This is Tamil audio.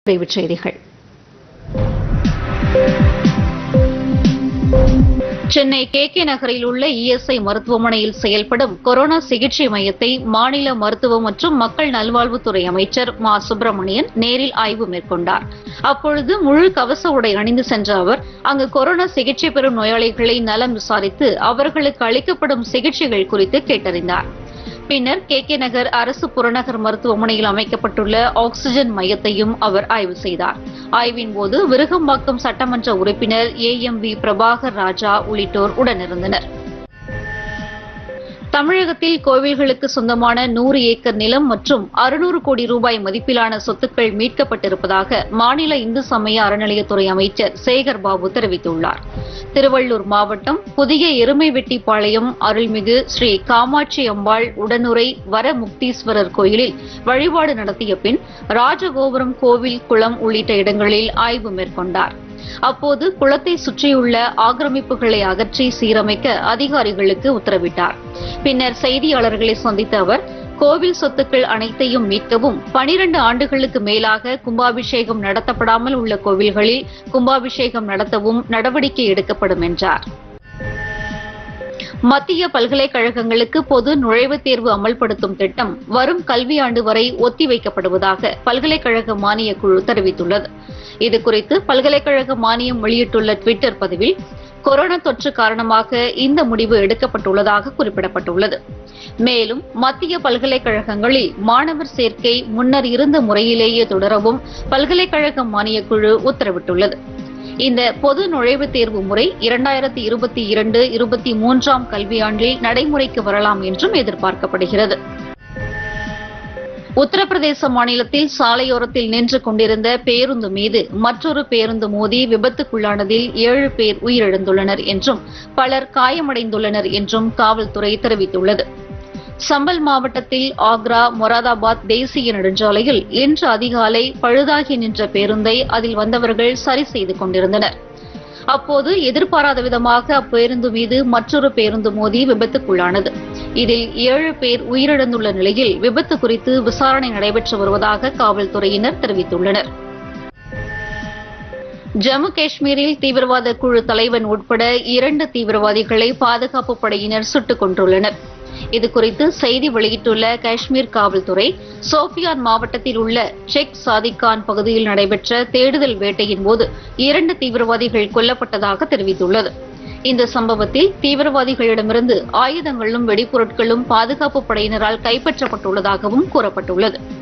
விரைவுச் செய்திகள் சென்னை கே கே நகரில் உள்ள இஎஸ்ஐ மருத்துவமனையில் செயல்படும் கொரோனா சிகிச்சை மையத்தை மாநில மருத்துவ மற்றும் மக்கள் நல்வாழ்வுத்துறை அமைச்சர் மா சுப்பிரமணியன் நேரில் ஆய்வு மேற்கொண்டார் அப்பொழுது முழு கவச உடை அணிந்து சென்ற அவர் அங்கு கொரோனா சிகிச்சை பெறும் நோயாளிகளை நலம் விசாரித்து அவர்களுக்கு அளிக்கப்படும் சிகிச்சைகள் குறித்து கேட்டறிந்தார் பின்னர் கே கே நகர் அரசு புறநகர் மருத்துவமனையில் அமைக்கப்பட்டுள்ள ஆக்ஸிஜன் மையத்தையும் அவர் ஆய்வு செய்தார் ஆய்வின் போது விருகம்பாக்கம் சட்டமன்ற உறுப்பினர் A M V Prabhakar Raja உள்ளிட்டோர் உடனிருந்தனர் தமிழகத்தில் கோவில்களுக்கு சொந்தமான நூறு ஏக்கர் நிலம் மற்றும் அறுநூறு கோடி ரூபாய் மதிப்பிலான சொத்துக்கள் மீட்கப்பட்டிருப்பதாக மாநில இந்து சமய அறநிலையத்துறை அமைச்சர் சேகர் பாபு தெரிவித்துள்ளார் திருவள்ளூர் மாவட்டம் புதிய எருமைவெட்டிப்பாளையம் அருள்மிகு ஸ்ரீ காமாட்சி அம்பாள் உடனுரை வரமுக்தீஸ்வரர் கோயிலில் வழிபாடு நடத்திய பின் ராஜகோபுரம் கோவில் குளம் உள்ளிட்ட இடங்களில் ஆய்வு மேற்கொண்டார் அப்போது குளத்தை சுற்றியுள்ள ஆக்கிரமிப்புகளை அகற்றி சீரமைக்க அதிகாரிகளுக்கு உத்தரவிட்டார் பின்னர் செய்தியாளர்களை சந்தித்த அவர் கோவில் சொத்துக்கள் அனைத்தையும் மீட்கவும் பனிரண்டு ஆண்டுகளுக்கு மேலாக கும்பாபிஷேகம் நடத்தப்படாமல் உள்ள கோவில்களில் கும்பாபிஷேகம் நடத்தவும் நடவடிக்கை எடுக்கப்படும் என்றார் மத்திய பல்கலைக்கழகங்களுக்கு பொது நுழைவுத் தேர்வு அமல்படுத்தும் திட்டம் வரும் கல்வியாண்டு வரை ஒத்திவைக்கப்படுவதாக பல்கலைக்கழக மானியக் குழு தெரிவித்துள்ளது இதுகுறித்து பல்கலைக்கழக மானியம் வெளியிட்டுள்ள டுவிட்டர் பதிவில் கொரோனா தொற்று காரணமாக இந்த முடிவு எடுக்கப்பட்டுள்ளதாக குறிப்பிடப்பட்டுள்ளது மேலும் மத்திய பல்கலைக்கழகங்களில் மாணவர் சேர்க்கை முன்னர் இருந்த முறையிலேயே தொடரவும் பல்கலைக்கழக மானியக் குழு உத்தரவிட்டுள்ளது இந்த பொது நுழைவுத் தேர்வு முறை இரண்டாயிரத்தி இருபத்தி இரண்டு இருபத்தி மூன்றாம் கல்வியாண்டில் நடைமுறைக்கு வரலாம் என்றும் எதிர்பார்க்கப்படுகிறது உத்தரப்பிரதேச மாநிலத்தில் சாலையோரத்தில் நின்று கொண்டிருந்த பேருந்து மீது மற்றொரு பேருந்து மோதி விபத்துக்குள்ளானதில் ஏழு பேர் உயிரிழந்துள்ளனர் என்றும் பலர் காயமடைந்துள்ளனர் என்றும் காவல்துறை தெரிவித்துள்ளது சம்பல் மாவட்டத்தில் ஆக்ரா மொராதாபாத் தேசிய நெடுஞ்சாலையில் இன்று அதிகாலை பழுதாகி நின்ற பேருந்தை அதில் வந்தவர்கள் சரி செய்து கொண்டிருந்தனர் அப்போது எதிர்பாராத விதமாக அப்பேருந்து மீது மற்றொரு பேருந்து மோதி விபத்துக்குள்ளானது இதில் ஏழு பேர் உயிரிழந்துள்ள நிலையில் விபத்து குறித்து விசாரணை நடைபெற்று வருவதாக காவல்துறையினர் தெரிவித்துள்ளனர் ஜம்மு காஷ்மீரில் தீவிரவாத குழு தலைவன் உட்பட இரண்டு தீவிரவாதிகளை பாதுகாப்பு படையினர் சுட்டுக் கொன்றுள்ளனர் இதுகுறித்து செய்தி வெளியிட்டுள்ள காஷ்மீர் காவல்துறை சோபியான் மாவட்டத்தில் உள்ள செக் சாதிகான் பகுதியில் நடைபெற்ற தேடுதல் வேட்டையின் போது இரண்டு தீவிரவாதிகள் கொல்லப்பட்டதாக தெரிவித்துள்ளது இந்த சம்பவத்தில் தீவிரவாதிகளிடமிருந்து ஆயுதங்களும் வெடிப்பொருட்களும் பாதுகாப்பு படையினரால் கைப்பற்றப்பட்டுள்ளதாகவும் கூறப்பட்டுள்ளது